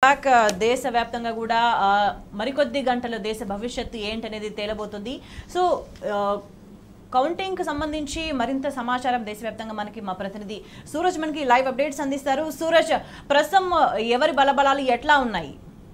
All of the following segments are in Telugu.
బ్యాక్ దేశవ్యాప్తంగా కూడా ఆ, మరికొద్ది గంటలు దేశ భవిష్యత్తు ఏంటనేది తేలబోతుంది సో కౌంటింగ్ కి సంబంధించి మరింత సమాచారం దేశవ్యాప్తంగా మనకి మా ప్రతినిధి సూరజ్ మనకి లైవ్ అప్డేట్స్ అందిస్తారు సూరజ్ ప్రస్తుతం ఎవరి బలబలాలు ఎట్లా ఉన్నాయి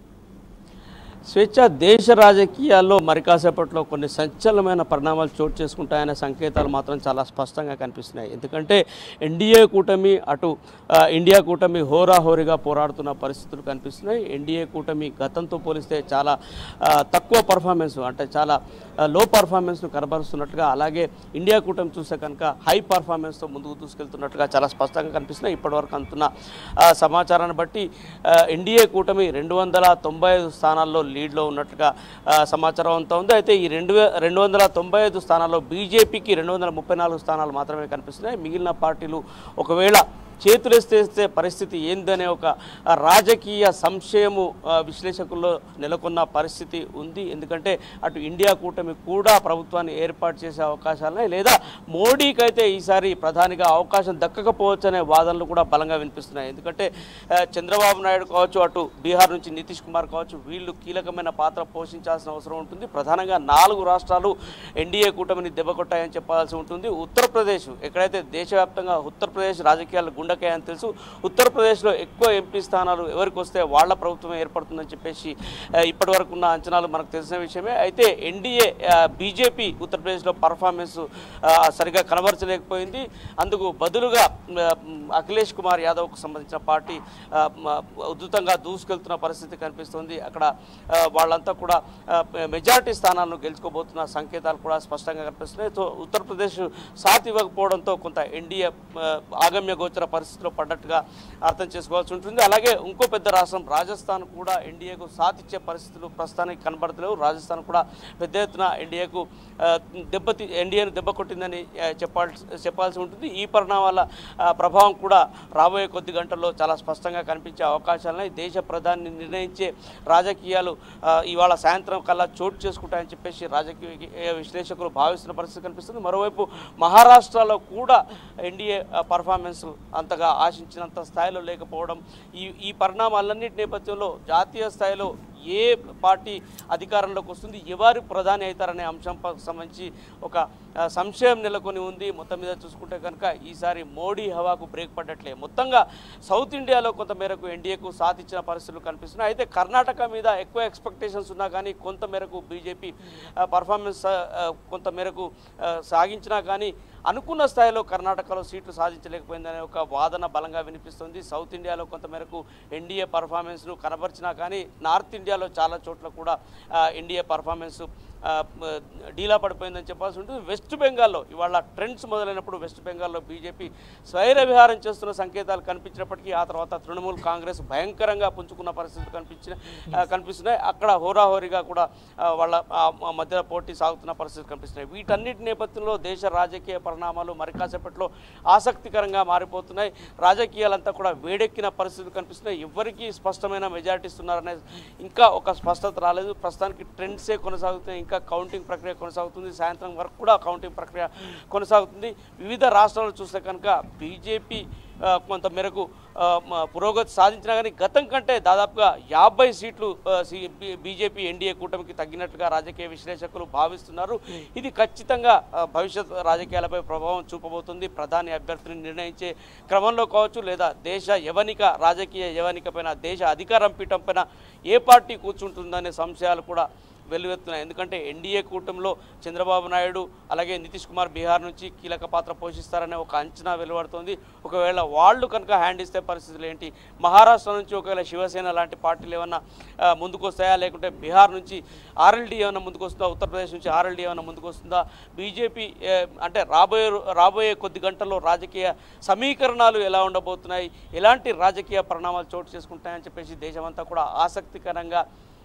స్వేచ్ఛ దేశ రాజకీయాల్లో మరి కాసేపట్లో కొన్ని సంచలనమైన పరిణామాలు చోటు చేసుకుంటాయనే సంకేతాలు మాత్రం చాలా స్పష్టంగా కనిపిస్తున్నాయి ఎందుకంటే ఎన్డీఏ కూటమి అటు ఆ, ఇండియా కూటమి హోరాహోరీగా పోరాడుతున్న పరిస్థితులు కనిపిస్తున్నాయి ఎన్డీఏ కూటమి గతంతో పోలిస్తే చాలా ఆ, తక్కువ పర్ఫార్మెన్స్ అంటే చాలా ఆ, లో పర్ఫార్మెన్స్ను కనబరుస్తున్నట్టుగా అలాగే ఇండియా కూటమి చూస్తే కనుక హై పర్ఫార్మెన్స్తో ముందుకు దూసుకెళ్తున్నట్టుగా చాలా స్పష్టంగా కనిపిస్తున్నాయి ఇప్పటివరకు అందుతున్న ఆ, సమాచారాన్ని బట్టి ఆ, ఎన్డీఏ కూటమి రెండు వందల తొంభై ఐదు స్థానాల్లో లీడ్లో ఉన్నట్టుగా ఆ, సమాచారం అంతా ఉంది అయితే ఈ రెండు వే- రెండు వందల తొంభై ఐదు స్థానాల్లో బీజేపీకి రెండు వందల ముప్పై నాలుగు స్థానాలు మాత్రమే కనిపిస్తున్నాయి మిగిలిన పార్టీలు ఒకవేళ చేతులెస్తేస్తే పరిస్థితి ఏందనే ఒక ఆ, రాజకీయ సంశయము ఆ, విశ్లేషకుల్లో నెలకొన్న పరిస్థితి ఉంది ఎందుకంటే అటు ఇండియా కూటమి కూడా ప్రభుత్వాన్ని ఏర్పాటు చేసే అవకాశాలున్నాయి లేదా మోడీకి అయితే ఈసారి ప్రధానిగా అవకాశం దక్కకపోవచ్చు అనే వాదనలు కూడా బలంగా వినిపిస్తున్నాయి ఎందుకంటే ఆ, చంద్రబాబు నాయుడు కావచ్చు అటు బీహార్ నుంచి నితీష్ కుమార్ కావచ్చు వీళ్ళు కీలకమైన పాత్ర పోషించాల్సిన అవసరం ఉంటుంది ప్రధానంగా నాలుగు రాష్ట్రాలు ఎన్డీఏ కూటమిని దెబ్బకొట్టాయని చెప్పాల్సి ఉంటుంది ఉత్తరప్రదేశ్ ఎక్కడైతే దేశవ్యాప్తంగా ఉత్తరప్రదేశ్ రాజకీయాలు గుండెకాయ అని తెలుసు ఉత్తరప్రదేశ్లో ఎక్కువ ఎంపీ స్థానాలు ఎవరికి వస్తే వాళ్ళ ప్రభుత్వం ఏర్పడుతుందని చెప్పేసి ఆ, ఇప్పటి వరకు ఉన్న అంచనాలు మనకు తెలిసిన విషయమే అయితే ఎన్డీఏ బీజేపీ ఉత్తరప్రదేశ్లో పర్ఫార్మెన్స్ ఆ, సరిగా కనబరచలేకపోయింది అందుకు బదులుగా ఆ, అఖిలేష్ కుమార్ యాదవ్కు సంబంధించిన పార్టీ ఆ, మ- ఉధృతంగా దూసుకెళ్తున్న పరిస్థితి కనిపిస్తుంది అక్కడ ఆ, వాళ్ళంతా కూడా ఆ, మెజారిటీ స్థానాలను గెలుచుకోబోతున్న సంకేతాలు కూడా స్పష్టంగా కనిపిస్తున్నాయి సో ఉత్తరప్రదేశ్ సాత్ ఇవ్వకపోవడంతో కొంత ఎన్డీఏ ఆ, ఆగమ్య గోచర పరిస్థితిలో పడ్డట్టుగా అర్థం చేసుకోవాల్సి ఉంటుంది అలాగే ఇంకో పెద్ద రాష్ట్రం రాజస్థాన్ కూడా ఎన్డీఏకు సాత్ ఇచ్చే పరిస్థితులు ప్రస్తుతానికి కనబడతలేవు రాజస్థాన్ కూడా పెద్ద ఎత్తున ఎన్డీఏకు ఆ, దెబ్బతి ఎన్డీఏను దెబ్బ కొట్టిందని ఆ, చెప్పాల్సి చెప్పాల్సి ఉంటుంది ఈ పరిణామాల ఆ, ప్రభావం కూడా రాబోయే కొద్ది గంటల్లో చాలా స్పష్టంగా కనిపించే అవకాశాలున్నాయి దేశ ప్రధాని నిర్ణయించే రాజకీయాలు ఆ, ఇవాళ సాయంత్రం కల్లా చోటు చేసుకుంటాయని చెప్పేసి రాజకీయ విశ్లేషకులు భావిస్తున్న పరిస్థితి కనిపిస్తుంది మరోవైపు మహారాష్ట్రలో కూడా ఎన్డీఏ పర్ఫార్మెన్స్ అంతగా ఆశించినంత స్థాయిలో లేకపోవడం ఈ ఈ పరిణామాలన్నిటి నేపథ్యంలో జాతీయ స్థాయిలో ఏ పార్టీ అధికారంలోకి వస్తుంది ఎవరు ప్రధాని అవుతారనే అంశం ప- సంబంధించి ఒక ఆ, సంశయం నెలకొని ఉంది మొత్తం మీద చూసుకుంటే కనుక ఈసారి మోడీ హవాకు బ్రేక్ పడ్డట్లే మొత్తంగా సౌత్ ఇండియాలో కొంత మేరకు ఎన్డీఏకు సాత్ ఇచ్చిన పరిస్థితులు కనిపిస్తున్నాయి అయితే కర్ణాటక మీద ఎక్కువ ఎక్స్పెక్టేషన్స్ ఉన్నా కానీ కొంత మేరకు బీజేపీ పర్ఫార్మెన్స్ కొంత మేరకు ఆ, సాగించినా కానీ అనుకున్న స్థాయిలో కర్ణాటకలో సీట్లు సాధించలేకపోయిందనే ఒక వాదన బలంగా వినిపిస్తుంది సౌత్ ఇండియాలో కొంత మేరకు ఎన్డీఏ పర్ఫార్మెన్స్ను కనబరిచినా కానీ నార్త్ ఇండియాలో చాలా చోట్ల కూడా ఆ, ఎన్డీఏ పర్ఫార్మెన్స్ ఆ, మ, డీలా పడిపోయిందని చెప్పాల్సి ఉంటుంది వెస్ట్ బెంగాల్లో ఇవాళ ట్రెండ్స్ మొదలైనప్పుడు వెస్ట్ బెంగాల్లో బీజేపీ స్వైర విహారం చేస్తున్న సంకేతాలు కనిపించినప్పటికీ ఆ తర్వాత తృణమూల్ కాంగ్రెస్ భయంకరంగా పుంజుకున్న పరిస్థితులు కనిపించిన ఆ, కనిపిస్తున్నాయి అక్కడ హోరాహోరీగా కూడా ఆ, వాళ్ళ ఆ, ఆ మధ్య పోటీ సాగుతున్న పరిస్థితులు కనిపిస్తున్నాయి వీటన్నిటి నేపథ్యంలో దేశ రాజకీయ పరిణామాలు మరి కాసేపట్లో ఆసక్తికరంగా మారిపోతున్నాయి రాజకీయాలంతా కూడా వేడెక్కిన పరిస్థితులు కనిపిస్తున్నాయి ఎవరికి స్పష్టమైన మెజారిటీ ఇస్తున్నారనే ఇంకా ఒక స్పష్టత రాలేదు ప్రస్తుతానికి ట్రెండ్సే కొనసాగుతున్నాయి ఇంకా కౌంటింగ్ ప్రక్రియ కొనసాగుతుంది సాయంత్రం వరకు కూడా కౌంటింగ్ ప్రక్రియ కొనసాగుతుంది వివిధ రాష్ట్రాలు చూస్తే కనుక బీజేపీ ఆ, కొంత మేరకు ఆ, మ- పురోగతి సాధించినా కానీ గతం కంటే దాదాపుగా యాభై సీట్లు ఆ, సి- బీ- బీజేపీ ఎన్డీఏ కూటమికి తగ్గినట్లుగా రాజకీయ విశ్లేషకులు భావిస్తున్నారు ఇది ఖచ్చితంగా ఆ, భవిష్యత్ రాజకీయాలపై ప్రభావం చూపబోతుంది ప్రధాని అభ్యర్థిని నిర్ణయించే క్రమంలో కావచ్చు లేదా దేశ యవనిక రాజకీయ యవనిక పైన దేశ అధికారం పీఠం పైన ఏ పార్టీ కూర్చుంటుందనే సంశయాలు కూడా వెల్లువెత్తున్నాయి ఎందుకంటే ఎన్డీఏ కూటమిలో చంద్రబాబు నాయుడు అలాగే నితీష్ కుమార్ బీహార్ నుంచి కీలక పాత్ర పోషిస్తారనే ఒక అంచనా వెలువడుతోంది ఒకవేళ వాళ్ళు కనుక హ్యాండ్ ఇస్తే పరిస్థితులు ఏంటి మహారాష్ట్ర నుంచి ఒకవేళ శివసేన లాంటి పార్టీలు ఏమన్నా ఆ, ముందుకు వస్తాయా లేకుంటే బీహార్ నుంచి ఆర్ఎల్డీ ఏమైనా ముందుకు వస్తుందా ఉత్తరప్రదేశ్ నుంచి ఆర్ఎల్డీ ఏమైనా ముందుకు వస్తుందా బీజేపీ ఏ, అంటే రాబోయే రో- రాబోయే కొద్ది గంటల్లో రాజకీయ సమీకరణాలు ఎలా ఉండబోతున్నాయి ఎలాంటి రాజకీయ పరిణామాలు చోటు చేసుకుంటాయని చెప్పేసి దేశమంతా కూడా ఆసక్తికరంగా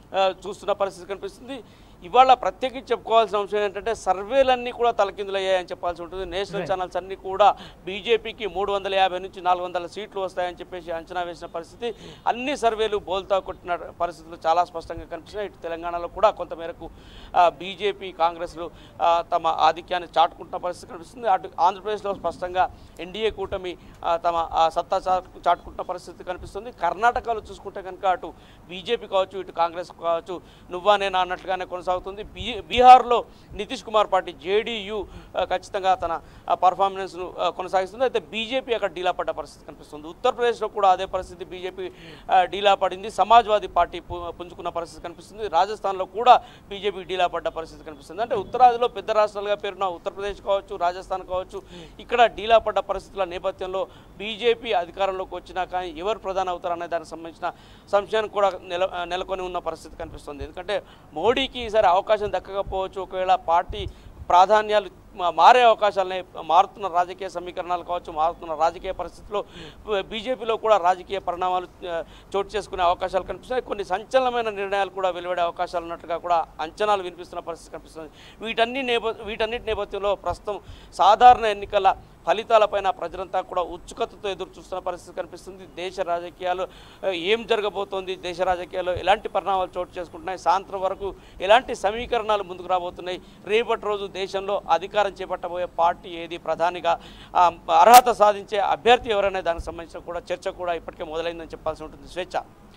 ఆ, చూస్తున్న పరిస్థితి కనిపిస్తుంది ఇవాళ ప్రత్యేకించి చెప్పుకోవాల్సిన అంశం ఏంటంటే సర్వేలన్నీ కూడా తలకిందులయ్యాయని చెప్పాల్సి ఉంటుంది నేషనల్ ఛానల్స్ అన్నీ కూడా బీజేపీకి మూడు వందల యాభై నుంచి నాలుగు వందల సీట్లు వస్తాయని చెప్పేసి అంచనా వేసిన పరిస్థితి అన్ని సర్వేలు బోల్తా కొట్టిన పరిస్థితులు చాలా స్పష్టంగా కనిపిస్తున్నాయి ఇటు తెలంగాణలో కూడా కొంతమేరకు ఆ, బీజేపీ కాంగ్రెస్లు ఆ, తమ ఆధిక్యాన్ని చాటుకుంటున్న పరిస్థితి కనిపిస్తుంది అటు ఆంధ్రప్రదేశ్లో స్పష్టంగా ఎన్డీఏ కూటమి ఆ, తమ ఆ, సత్తా చాటు చాటుకుంటున్న పరిస్థితి కనిపిస్తుంది కర్ణాటకలో చూసుకుంటే కనుక అటు బీజేపీ కావచ్చు ఇటు కాంగ్రెస్ కావచ్చు నువ్వా నేనా అన్నట్లుగానే కొనసాగుతుంది బీ బీహార్లో నితీష్ కుమార్ పార్టీ జేడీయూ ఖచ్చితంగా తన పర్ఫార్మెన్స్ను కొనసాగిస్తుంది అయితే బీజేపీ అక్కడ డీలా పడ్డ పరిస్థితి కనిపిస్తుంది ఉత్తరప్రదేశ్లో కూడా అదే పరిస్థితి బీజేపీ డీలా పడింది సమాజ్వాదీ పార్టీ పు- పుంజుకున్న పరిస్థితి కనిపిస్తుంది రాజస్థాన్లో కూడా బీజేపీ డీలా పడ్డ పరిస్థితి కనిపిస్తుంది అంటే ఉత్తరాదిలో పెద్ద రాష్ట్రాలుగా పేరున్న ఉత్తరప్రదేశ్ కావచ్చు రాజస్థాన్ కావచ్చు ఇక్కడ డీలా పడ్డ పరిస్థితుల నేపథ్యంలో బీజేపీ అధికారంలోకి వచ్చినా కానీ ఎవరు ప్రధాని అవుతారు అనే దానికి సంబంధించిన సంశయాన్ని కూడా నెల నెలకొని ఉన్న పరిస్థితి కనిపిస్తుంది ఎందుకంటే మోడీకి ఈసారి అవకాశం దక్కకపోవచ్చు ఒకవేళ పార్టీ ప్రాధాన్యాలు మా- మారే అవకాశాలనే మారుతున్న రాజకీయ సమీకరణాలు కావచ్చు మారుతున్న రాజకీయ పరిస్థితుల్లో బీజేపీలో కూడా రాజకీయ పరిణామాలు ఆ, చోటు చేసుకునే అవకాశాలు కనిపిస్తున్నాయి కొన్ని సంచలనమైన నిర్ణయాలు కూడా వెలువడే అవకాశాలు ఉన్నట్టుగా కూడా అంచనాలు వినిపిస్తున్న పరిస్థితి కనిపిస్తుంది వీటన్ని నేప వీటన్నిటి నేపథ్యంలో ప్రస్తుతం సాధారణ ఎన్నికల ఫలితాలపైన ప్రజలంతా కూడా ఉత్సుకతతో ఎదురు చూస్తున్న పరిస్థితి కనిపిస్తుంది దేశ రాజకీయాలు ఆ, ఏం జరగబోతోంది దేశ రాజకీయాల్లో ఎలాంటి పరిణామాలు చోటు చేసుకుంటున్నాయి సాయంత్రం వరకు ఎలాంటి సమీకరణాలు ముందుకు రాబోతున్నాయి రేపటి రోజు దేశంలో అధికారం చేపట్టబోయే పార్టీ ఏది ప్రధానిగా ఆ, అర్హత సాధించే అభ్యర్థి ఎవరనే దానికి సంబంధించిన కూడా చర్చ కూడా ఇప్పటికే మొదలైందని చెప్పాల్సి ఉంటుంది స్వేచ్ఛ